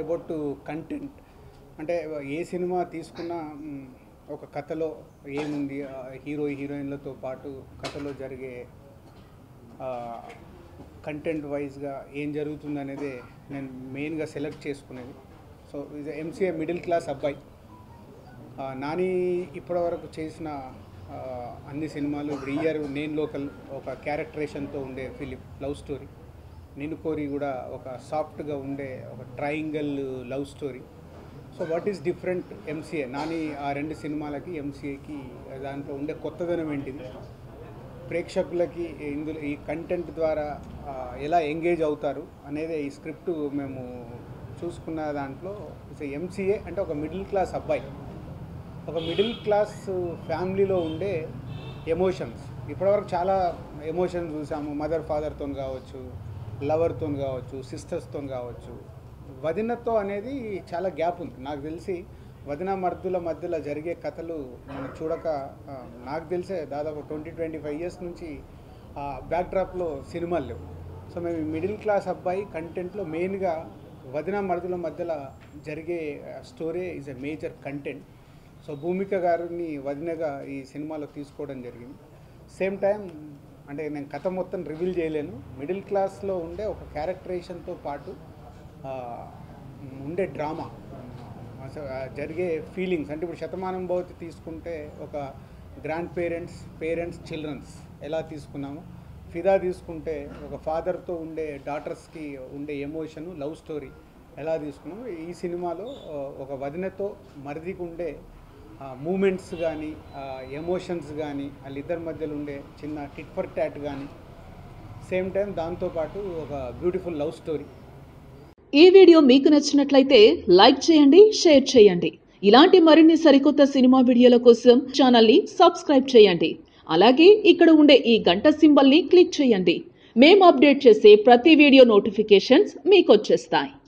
about content అంటే ఏ cinema తీసుకున్నా మ్, ఒక కథలో ఏముంది ఆ హీరో హీరోయిన్లతో పాటు కథలో జరిగే కంటెంట్ వైజ్గా ఏం జరుగుతుంది అనేది నేను మెయిన్గా సెలెక్ట్ చేసుకునేది సో ఇది ఎంసీఏ మిడిల్ క్లాస్ అబ్బాయి ఆ, నాని ఇప్పటివరకు చేసిన ఆ, అన్ని సినిమాలు ఇప్పుడు ఇయర్ నేను లోకల్ ఒక క్యారెక్టరేషన్తో ఉండే ఫిలిం లవ్ స్టోరీ నిన్ను కోరి కూడా ఒక సాఫ్ట్గా ఉండే ఒక triangle love story so what is different MCA Nani ఆ రెండు సినిమాలకి ఎంసీఏకి దాంట్లో ఉండే కొత్తదనం ఏంటిది ప్రేక్షకులకి ఇందులో ఈ కంటెంట్ ద్వారా ఆ, ఎలా ఎంగేజ్ అవుతారు అనేది ఈ స్క్రిప్ట్ మేము చూసుకున్న దాంట్లో ఎంసీఏ అంటే ఒక మిడిల్ క్లాస్ అబ్బాయి ఒక మిడిల్ క్లాస్ ఫ్యామిలీలో ఉండే ఎమోషన్స్ ఇప్పటివరకు చాలా ఎమోషన్స్ చూసాము మదర్ ఫాదర్తో కావచ్చు లవర్తో కావచ్చు సిస్టర్స్తో కావచ్చు వదినతో అనేది చాలా గ్యాప్ ఉంది నాకు తెలిసి వదిన మర్దుల మధ్యలో జరిగే కథలు మనం చూడక ఆ, నాకు తెలిసే దాదాపు ట్వంటీ ట్వంటీ ఫైవ్ ఇయర్స్ నుంచి బ్యాక్డ్రాప్లో సినిమాలు లేవు సో మేము మిడిల్ క్లాస్ అబ్బాయి కంటెంట్లో మెయిన్గా వదిన మరుదుల మధ్యలో జరిగే story is a major content so Bhumika గారిని వదినగా ఈ సినిమాలో తీసుకోవడం జరిగింది సేమ్ టైం అంటే నేను కథ మొత్తం రివీల్ చేయలేను మిడిల్ క్లాస్లో ఉండే ఒక క్యారెక్టరేషన్తో పాటు ఆ, ఉండే డ్రామా అసలు ఆ జరిగే ఫీలింగ్స్ అంటే ఇప్పుడు శతమానం భవతి తీసుకుంటే ఒక గ్రాండ్ పేరెంట్స్ పేరెంట్స్ చిల్డ్రన్స్ ఎలా తీసుకున్నామో ఫిదా తీసుకుంటే ఒక ఫాదర్తో ఉండే డాటర్స్కి ఉండే ఎమోషను లవ్ స్టోరీ ఎలా తీసుకున్నామో ఈ సినిమాలో ఆ, ఒక వదినతో మరిదికి ఉండే మూమెంట్స్ కానీ ఎమోషన్స్ కానీ వాళ్ళిద్దరి మధ్యలో ఉండే చిన్న టిట్ ఫర్ టాట్ కానీ సేమ్ టైం దాంతోపాటు ఒక బ్యూటిఫుల్ లవ్ స్టోరీ ఈ వీడియో మీకు నచ్చినట్లయితే లైక్ చేయండి షేర్ చేయండి ఇలాంటి మరిన్ని సరికొత్త సినిమా వీడియోల కోసం ఛానల్ని సబ్స్క్రైబ్ చేయండి అలాగే ఇక్కడ ఉండే ఈ గంట సింబల్ని క్లిక్ చేయండి మేము అప్డేట్ చేసే ప్రతి వీడియో నోటిఫికేషన్స్ మీకు వచ్చేస్తాయి